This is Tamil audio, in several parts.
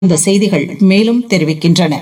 இந்த செய்திகள் மேலும் தெரிவிக்கின்றன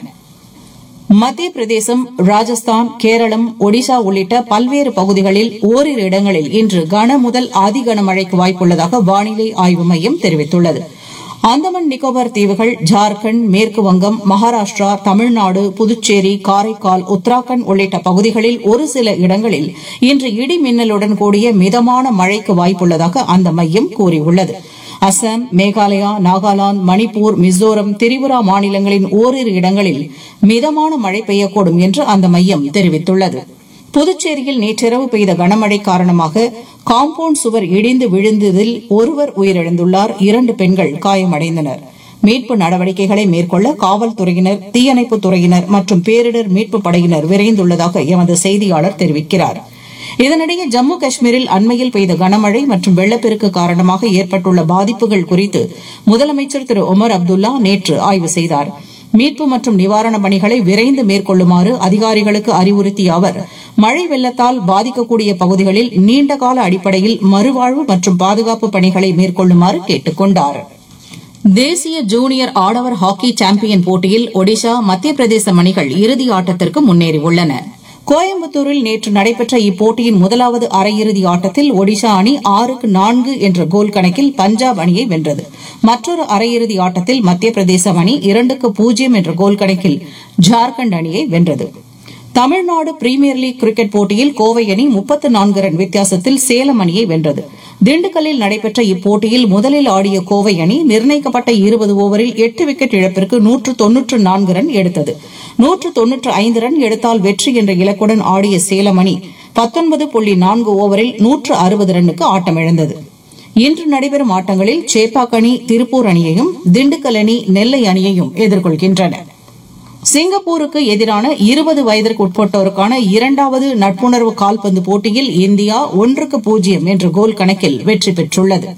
மத்திய பிரதேசம் ராஜஸ்தான் கேரளம் ஒடிசா உள்ளிட்ட பல்வேறு பகுதிகளில் ஓரிரு இடங்களில் இன்று கன முதல் அதி கனமழைக்கு வாய்ப்புள்ளதாக வானிலை ஆய்வு மையம் தெரிவித்துள்ளது அந்தமான் நிக்கோபார் தீவுகள் ஜார்க்கண்ட் மேற்கு வங்கம் மகாராஷ்டிரா தமிழ்நாடு புதுச்சேரி காரைக்கால் உத்தராகண்ட் உள்ளிட்ட பகுதிகளில் ஒரு சில இடங்களில் இன்று இடி மின்னலுடன் கூடிய மிதமான மழைக்கு வாய்ப்புள்ளதாக அந்த மையம் கூறியுள்ளது அசாம் மேகாலயா நாகாலாந்து மணிப்பூர் மிசோரம் திரிபுரா மாநிலங்களின் ஓரிரு இடங்களில் மிதமான மழை பெய்யக்கூடும் என்று அந்த மையம் தெரிவித்துள்ளது புதுச்சேரியில் நேற்றிரவு பெய்த கனமழை காரணமாக காம்பவுண்ட் சுவர் இடிந்து விழுந்ததில் ஒருவர் உயிரிழந்துள்ளார் இரண்டு பெண்கள் காயமடைந்தனர் மீட்பு நடவடிக்கைகளை மேற்கொள்ள காவல்துறையினர் தீயணைப்புத் துறையினர் மற்றும் பேரிடர் மீட்புப் படையினர் விரைந்துள்ளதாக எமது செய்தியாளர் தெரிவிக்கிறார் இதனிடையே ஜம்மு காஷ்மீரில் அண்மையில் பெய்த கனமழை மற்றும் வெள்ளப்பெருக்கு காரணமாக ஏற்பட்டுள்ள பாதிப்புகள் குறித்து முதலமைச்சர் திரு உமர் அப்துல்லா நேற்று ஆய்வு செய்தார் மீட்பு மற்றும் நிவாரணப் பணிகளை விரைந்து மேற்கொள்ளுமாறு அதிகாரிகளுக்கு அறிவுறுத்திய அவர் மழை வெள்ளத்தால் பாதிக்கக்கூடிய பகுதிகளில் நீண்டகால அடிப்படையில் மறுவாழ்வு மற்றும் பாதுகாப்பு பணிகளை மேற்கொள்ளுமாறு கேட்டுக் கொண்டாா் தேசிய ஜூனியர் ஆடவர் ஹாக்கி சாம்பியன் போட்டியில் ஒடிஷா மத்திய பிரதேசம் அணிகள் இறுதி ஆட்டத்திற்கு முன்னேறியுள்ளன கோயம்புத்தூரில் நேற்று நடைபெற்ற இப்போட்டியின் முதலாவது அரையிறுதி ஆட்டத்தில் ஒடிஷா அணி ஆறுக்கு நான்கு என்ற கோல் கணக்கில் பஞ்சாப் அணியை வென்றது மற்றொரு அரையிறுதி ஆட்டத்தில் மத்திய பிரதேசம் அணி இரண்டுக்கு பூஜ்ஜியம் என்ற கோல் கணக்கில் ஜார்க்கண்ட் அணியை வென்றது தமிழ்நாடு பிரீமியர் லீக் கிரிக்கெட் போட்டியில் கோவை அணி முப்பத்து நான்கு ரன் வித்தியாசத்தில் சேலம் அணியை வென்றது திண்டுக்கல்லில் நடைபெற்ற இப்போட்டியில் முதலில் ஆடிய கோவை அணி நிர்ணயிக்கப்பட்ட இருபது ஓவரில் எட்டு விக்கெட் இழப்பிற்கு நூற்று தொன்னூற்று நான்கு ரன் எடுத்தது நூற்று தொன்னூற்று ஐந்து ரன் எடுத்தால் வெற்றி என்ற இலக்குடன் ஆடிய சேலம் அணி பத்தொன்பது புள்ளி நான்கு ஓவரில் நூற்று அறுபது ரன்னுக்கு ஆட்டமிழந்தது இன்று நடைபெறும் ஆட்டங்களில் சேப்பாக் அணி திருப்பூர் அணியையும் திண்டுக்கல் அணி நெல்லை அணியையும் எதிர்கொள்கின்றன சிங்கப்பூருக்கு எதிரான இருபது வயதிற்கு உட்பட்டோருக்கான இரண்டாவது நட்புணர்வு கால்பந்து போட்டியில் இந்தியா ஒன்றுக்கு பூஜ்ஜியம் என்ற கோல் கணக்கில் வெற்றி பெற்றுள்ளது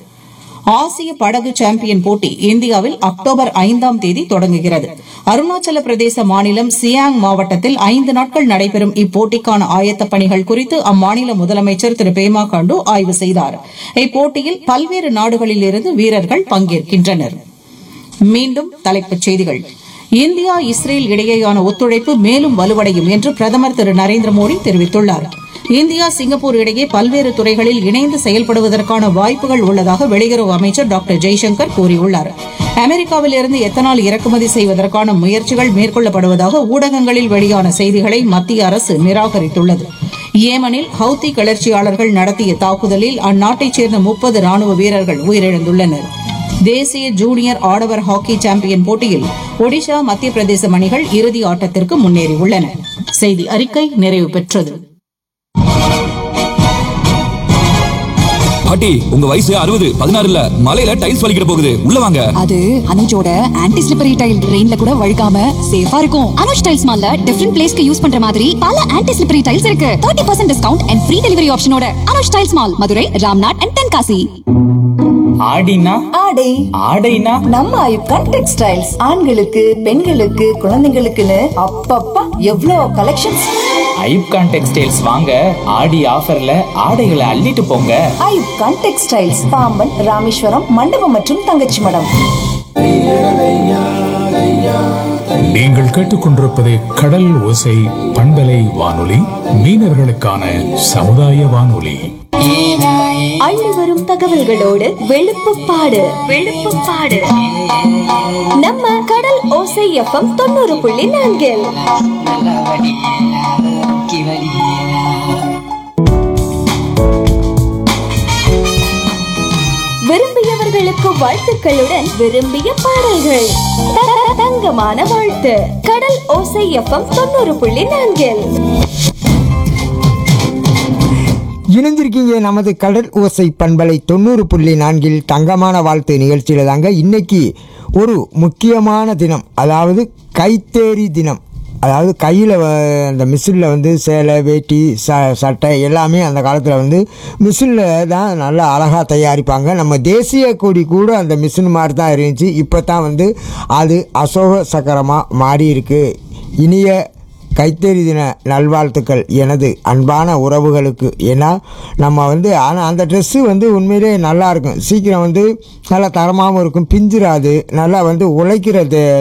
ஆசிய படகு சாம்பியன் போட்டி இந்தியாவில் அக்டோபர் ஐந்தாம் தேதி தொடங்குகிறது அருணாச்சல பிரதேச மாநிலம் சியாங் மாவட்டத்தில் ஐந்து நாட்கள் நடைபெறும் இப்போட்டிக்கான ஆயத்தப் பணிகள் குறித்து அம்மாநில முதலமைச்சர் திரு பேமா காண்டு ஆய்வு செய்தார் இப்போட்டியில் பல்வேறு நாடுகளில் இருந்து வீரர்கள் பங்கேற்கின்றனர் மீண்டும் தலைப்புச் செய்திகள் இந்தியா இஸ்ரேல் இடையேயான ஒத்துழைப்பு மேலும் வலுவடையும் என்று பிரதமர் திரு நரேந்திர மோடி தெரிவித்துள்ளார் இந்தியா சிங்கப்பூர் இடையே பல்வேறு துறைகளில் இணைந்து செயல்படுவதற்கான வாய்ப்புகள் உள்ளதாக வெளியுறவு அமைச்சர் டாக்டர் ஜெய்சங்கர் கூறியுள்ளார் அமெரிக்காவில் இருந்து எத்தனால் இறக்குமதி செய்வதற்கான முயற்சிகள் மேற்கொள்ளப்படுவதாக ஊடகங்களில் வெளியான செய்திகளை மத்திய அரசு நிராகரித்துள்ளது ஏமனில் ஹவுத்தி கிளர்ச்சியாளர்கள் நடத்திய தாக்குதலில் அந்நாட்டைச் சேர்ந்த முப்பது ராணுவ வீரர்கள் உயிரிழந்துள்ளனா் தேசிய ஜூனியர் ஆடவர் ஹாக்கி சாம்பியன் போட்டியில் ஒடிஷா மத்திய பிரதேசம் அணிகள் இறுதி ஆட்டத்திற்கு முன்னேறியுள்ளன செய்தி அறிக்கை நிறைவு பெற்றது பாட்டி உங்க வயசு அறுபது பதினாறு இல்ல மலையில டைல்ஸ் வலிக்கிற போகுது உள்ள வாங்க அது அனுஜோட ஆன்டி ஸ்லிப்பரி டைல் ரெயின்ல கூட வழுக்காம சேஃபா இருக்கும் அனுஜ் டைல்ஸ் மால்ல டிஃபரெண்ட் பிளேஸ்க்கு யூஸ் பண்ற மாதிரி பல ஆன்டி ஸ்லிப்பரி டைல்ஸ் இருக்கு 30% percent discount and free delivery ஆப்ஷனோட Anuj tiles mall Madurai Ramnad and Tenkasi ஆடினா ஆடை ஆடைனா நம்ம ஐப்கான் டெக்ஸ்டைல்ஸ் ஆண்களுக்கு பெண்களுக்கு குழந்தைங்களுக்குன்னு அப்பப்பா எவ்வளோ கலெக்ஷன்ஸ் ஐப்கான் டெக்ஸ்டைல்ஸ் வாங்க ஆடி ஆஃபர்ல ஆடைகளை அள்ளிட்டு போங்க ஐப்கான் டெக்ஸ்டைல்ஸ் பாம்பன் ராமேஸ்வரம் மண்டபம் மற்றும் தங்கச்சி மடம் நீங்கள் கேட்டுக்கொண்டிருப்பது கடல் ஓசை பண்பலை வானொலி மீனவர்களுக்கான சமுதாய வானொலி அள்ளி வரும் தகவல்களோடு வெளுப்புப்பாடு வெளுப்புப்பாடு நம்ம கடல் ஓசை எஃப்எம் தொண்ணூறு புள்ளி நான்கில் விரும்பியவர்களுக்கு வாழ்த்துக்களுடன் விரும்பிய பாடல்கள் த- தங்கமான வாழ்த்து கடல் ஓசை எஃப்எம் தொண்ணூறு புள்ளி நான்கில் இணைந்திருக்கீங்க நமது கடல் ஓசை பண்பலை தொண்ணூறு புள்ளி நான்கில் தங்கமான வாழ்த்து நிகழ்ச்சியில் தாங்க இன்னைக்கு ஒரு முக்கியமான தினம் அதாவது கைத்தேரி தினம் அதாவது கையில் அந்த மிஷினில் வந்து சேலை வேட்டி ச சட்டை எல்லாமே அந்த காலத்தில் வந்து மிஷினில் தான் நல்லா அழகாக தயாரிப்பாங்க நம்ம தேசிய கொடி கூட அந்த மிஷின் மாதிரி தான் இருந்துச்சு இப்போ தான் வந்து அது அசோக சக்கரமாக மாறி இருக்கு இனிய கைத்தறி தின நல்வாழ்த்துக்கள் எனது அன்பான உறவுகளுக்கு ஏன்னா நம்ம வந்து ஆனால் அந்த ட்ரெஸ்ஸு வந்து உண்மையிலே நல்லா இருக்கும் சீக்கிரம் வந்து நல்லா தரமாகவும் இருக்கும் பிஞ்சிராது நல்லா வந்து உழைக்கிறது